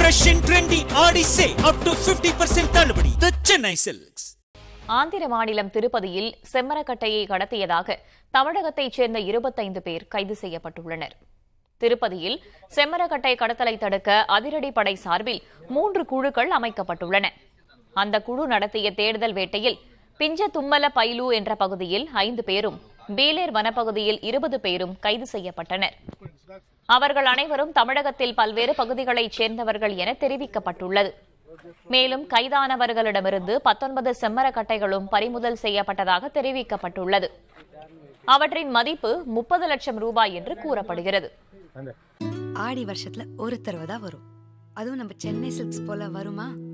fresh and trendy ஆடி சே up to 50% தள்ளுபடி தி Chennai silks Andhra மாநிலம் திருப்பதியில் செம்மரக்கட்டையை கடத்தியதாக தமிழகத்தைச் சேர்ந்த இருபத்தைந்து பேர் கைது செய்யப்பட்டுள்ளனர் திருப்பதியில் செம்மரக்கட்டை கடத்தலை தடுக்க அதிரடிப்படை சார்பில் மூன்று குழுக்கள் அமைக்கப்பட்டுள்ளன அந்த குழு நடத்திய தேடுதல் வேட்டையில் பிஞ்ச தும்மல பைலு என்ற பகுதியில் ஐந்து பேரும் பேலேர் வனப்பகுதியில் இருபது பேரும் கைது செய்யப்பட்டனர் அவர்கள் அனைவரும் தமிழகத்தில் பல்வேறு பகுதிகளைச் சேர்ந்தவர்கள் என தெரிவிக்கப்பட்டுள்ளது மேலும் கைதானவர்களிடமிருந்து பத்தொன்பது செம்மரக்கட்டைகளும் பறிமுதல் செய்யப்பட்டதாக தெரிவிக்கப்பட்டுள்ளது அவற்றின் மதிப்பு முப்பது லட்சம் ரூபாய் என்று கூறப்படுகிறது ஆடி வருஷத்துல ஒரு தடவை தான் வரும் அதுவும் நம்ம சென்னை சில்க்ஸ் போல வருமா